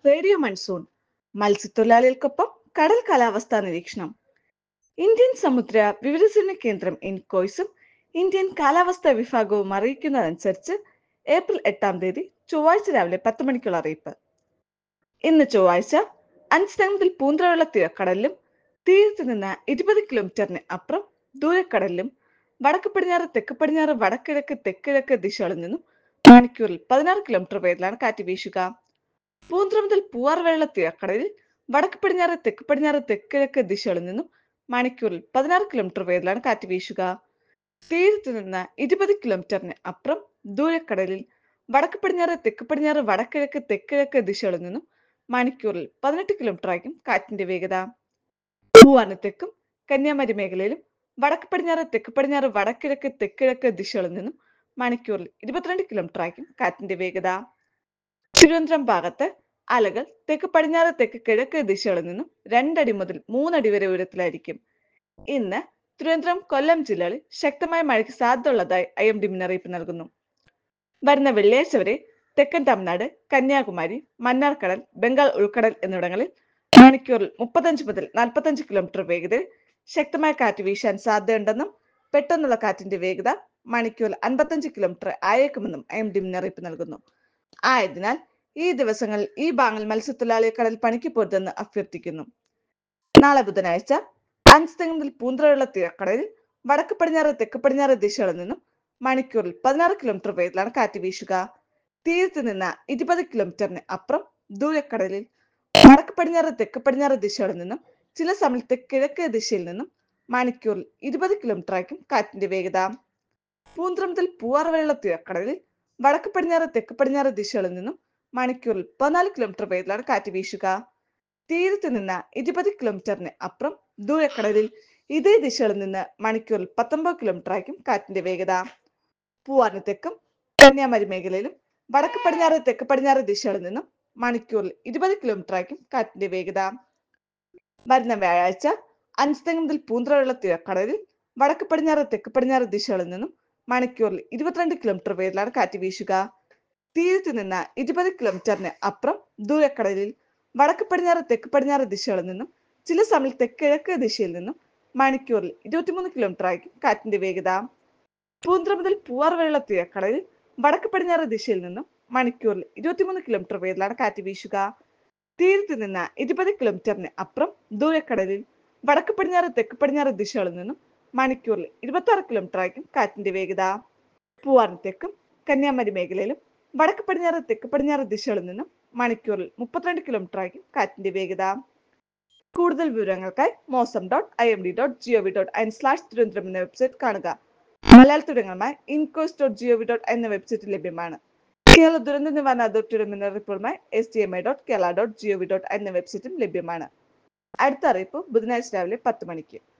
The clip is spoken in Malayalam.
റേഡിയോ മൺസൂൺ മത്സ്യത്തൊഴിലാളികൾക്കൊപ്പം കടൽ കാലാവസ്ഥാ നിരീക്ഷണം ഇന്ത്യൻ സമുദ്ര വിവരസേന കേന്ദ്രം ഇൻകോയ്സും ഇന്ത്യൻ കാലാവസ്ഥാ വിഭാഗവും അറിയിക്കുന്നതനുസരിച്ച് ഏപ്രിൽ എട്ടാം തീയതി ചൊവ്വാഴ്ച രാവിലെ പത്ത് മണിക്കുള്ള അറിയിപ്പ് ഇന്ന് ചൊവ്വാഴ്ച അഞ്ച് മുതൽ പൂന്തറവെള്ള തീരക്കടലിലും തീരത്ത് നിന്ന് ഇരുപത് കിലോമീറ്ററിന് അപ്പുറം ദൂരക്കടലിലും വടക്ക് പടിഞ്ഞാറ് തെക്ക് പടിഞ്ഞാറ് വടക്കിഴക്ക് തെക്കിഴക്ക് ദിശകളിൽ നിന്നും മണിക്കൂറിൽ പതിനാറ് കിലോമീറ്റർ വേഗത്തിലാണ് കാറ്റ് വീശുക പൂന്തറ മുതൽ പൂവാർ വെള്ള തീരക്കടലിൽ വടക്ക് പടിഞ്ഞാറ് തെക്ക് പടിഞ്ഞാറ് തെക്കിഴക്ക് ദിശകളിൽ നിന്നും മണിക്കൂറിൽ പതിനാറ് കിലോമീറ്റർ വേഗത്തിലാണ് കാറ്റ് വീശുക തീരത്ത് നിന്ന് ഇരുപത് കിലോമീറ്ററിന് അപ്പുറം ദൂരക്കടലിൽ വടക്ക് പടിഞ്ഞാറ് തെക്ക് പടിഞ്ഞാറ് വടക്കിഴക്ക് തെക്കിഴക്ക് ദിശകളിൽ നിന്നും മണിക്കൂറിൽ പതിനെട്ട് കിലോമീറ്റർ ആയിരിക്കും കാറ്റിന്റെ വേഗത പൂവാന് തെക്കും കന്യാകുമാരി മേഖലയിലും വടക്ക് പടിഞ്ഞാറ് തെക്ക് പടിഞ്ഞാറ് വടക്കിഴക്ക് തെക്കിഴക്ക് ദിശകളിൽ നിന്നും മണിക്കൂറിൽ ഇരുപത്തിരണ്ട് കിലോമീറ്റർ ആയിരിക്കും കാറ്റിന്റെ വേഗത തിരുവനന്തപുരം ഭാഗത്ത് അലകൾ തെക്ക് പടിഞ്ഞാറ് തെക്ക് കിഴക്ക് ദിശകളിൽ നിന്നും രണ്ടടി മുതൽ മൂന്നടി വരെ ഉയരത്തിലായിരിക്കും ഇന്ന് തിരുവനന്തപുരം കൊല്ലം ജില്ലകളിൽ ശക്തമായ മഴയ്ക്ക് സാധ്യതയുള്ളതായി ഐ എം ഡി മുന്നറിയിപ്പ് നൽകുന്നു വരുന്ന വെള്ളിയാഴ്ച വരെ തെക്കൻ തമിഴ്നാട് കന്യാകുമാരി മന്നാർക്കടൽ ബംഗാൾ ഉൾക്കടൽ എന്നിവിടങ്ങളിൽ മണിക്കൂറിൽ മുപ്പത്തഞ്ച് മുതൽ നാൽപ്പത്തഞ്ച് കിലോമീറ്റർ വേഗതയിൽ ശക്തമായ കാറ്റ് വീശാൻ സാധ്യതയുണ്ടെന്നും പെട്ടെന്നുള്ള കാറ്റിന്റെ വേഗത മണിക്കൂറിൽ അൻപത്തഞ്ച് കിലോമീറ്റർ ആയേക്കുമെന്നും ഐ എം ഡി മുന്നറിയിപ്പ് നൽകുന്നു ആയതിനാൽ ഈ ദിവസങ്ങളിൽ ഈ ബാങ്ങിൽ മത്സ്യത്തൊഴിലാളിയെ കടൽ പണിക്ക് പോരുതെന്ന് അഭ്യർത്ഥിക്കുന്നു നാളെ ബുധനാഴ്ച അഞ്ച് മുതൽ പൂന്തറയുള്ള തീരക്കടലിൽ വടക്ക് പടിഞ്ഞാറ് തെക്ക് പടിഞ്ഞാറ് ദിശകളിൽ നിന്നും മണിക്കൂറിൽ പതിനാറ് കിലോമീറ്റർ വേഗത്തിലാണ് കാറ്റ് വീശുക തീരത്ത് നിന്ന് ഇരുപത് കിലോമീറ്ററിന് അപ്പുറം ദൂരക്കടലിൽ വടക്ക് പടിഞ്ഞാറ് തെക്ക് പടിഞ്ഞാറ് ദിശകളിൽ നിന്നും ചില സമയത്ത് കിഴക്ക് ദിശയിൽ നിന്നും മണിക്കൂറിൽ ഇരുപത് കിലോമീറ്റർ ആയിരിക്കും കാറ്റിന്റെ വേഗത പൂന്തറ മുതൽ പൂവാർ വരെയുള്ള തീരക്കടലിൽ വടക്ക് പടിഞ്ഞാറ് തെക്ക് പടിഞ്ഞാറ് ദിശകളിൽ നിന്നും മണിക്കൂറിൽ പതിനാല് കിലോമീറ്റർ വേഗത്തിലാണ് കാറ്റ് വീശുക തീരത്ത് നിന്ന് ഇരുപത് കിലോമീറ്ററിന് അപ്പുറം ദൂരക്കടലിൽ ഇതേ ദിശകളിൽ നിന്ന് മണിക്കൂറിൽ പത്തൊമ്പത് കിലോമീറ്റർ ആയിരിക്കും കാറ്റിന്റെ വേഗത പൂവാറിന് തെക്കും കന്യാകുമാരി മേഖലയിലും വടക്ക് പടിഞ്ഞാറ് തെക്ക് പടിഞ്ഞാറ് ദിശകളിൽ നിന്നും മണിക്കൂറിൽ ഇരുപത് കിലോമീറ്റർ ആയിരിക്കും കാറ്റിന്റെ വേഗത വരുന്ന വ്യാഴാഴ്ച അഞ്ച് മുതൽ പൂന്തറയുള്ള തീരക്കടലിൽ വടക്ക് പടിഞ്ഞാറ് തെക്ക് പടിഞ്ഞാറ് ദിശകളിൽ നിന്നും മണിക്കൂറിൽ ഇരുപത്തിരണ്ട് കിലോമീറ്റർ വേഗത്തിലാണ് കാറ്റ് വീശുക തീരത്ത് നിന്ന് ഇരുപത് കിലോമീറ്ററിന് അപ്പുറം ദൂരക്കടലിൽ വടക്ക് പടിഞ്ഞാറ് തെക്ക് പടിഞ്ഞാറ് ദിശകളിൽ നിന്നും ചില സമയത്ത് കിഴക്ക് ദിശയിൽ നിന്നും മണിക്കൂറിൽ ഇരുപത്തിമൂന്ന് കിലോമീറ്റർ ആയിരിക്കും കാറ്റിന്റെ വേഗത പൂന്തറ മുതൽ പൂവാർ വരെയുള്ള തീരക്കടലിൽ വടക്ക് പടിഞ്ഞാറ് ദിശയിൽ നിന്നും മണിക്കൂറിൽ ഇരുപത്തിമൂന്ന് കിലോമീറ്റർ വേഗത്തിലാണ് കാറ്റ് വീശുക തീരത്ത് നിന്ന് ഇരുപത് കിലോമീറ്ററിന് അപ്പുറം ദൂരക്കടലിൽ വടക്ക് പടിഞ്ഞാറ് തെക്ക് പടിഞ്ഞാറ് ദിശകളിൽ നിന്നും മണിക്കൂറിൽ ഇരുപത്തി ആറ് കിലോമീറ്റർ ആയിരിക്കും കാറ്റിന്റെ വേഗത പൂവാറിന് തെക്കും കന്യാകുമാരി മേഖലയിലും വടക്ക് പടിഞ്ഞാറ് തെക്ക് പടിഞ്ഞാറ് ദിശകളിൽ നിന്നും മണിക്കൂറിൽ മുപ്പത്തിരണ്ട് കിലോമീറ്റർ ആയിരിക്കും കാറ്റിന്റെ വേഗത കൂടുതൽ വിവരങ്ങൾക്കായി Mausam dot I M D dot gov dot in slash Thiruvananthapuram എന്ന വെബ്സൈറ്റ് കാണുക മലയാളത്തിടങ്ങളുമായി ഇൻകോസ് ഡോട്ട് ജിഒവി ഡോട്ട് എന്ന വെബ്സൈറ്റ് ലഭ്യമാണ് കേരള ദുരന്ത നിവാരണ അതോറിറ്റിയുടെ മുന്നറിയിപ്പുമായി S D M I dot Kerala dot gov dot എന്ന വെബ്സൈറ്റും ലഭ്യമാണ് അടുത്ത അറിയിപ്പ് ബുധനാഴ്ച രാവിലെ പത്ത് മണിക്ക്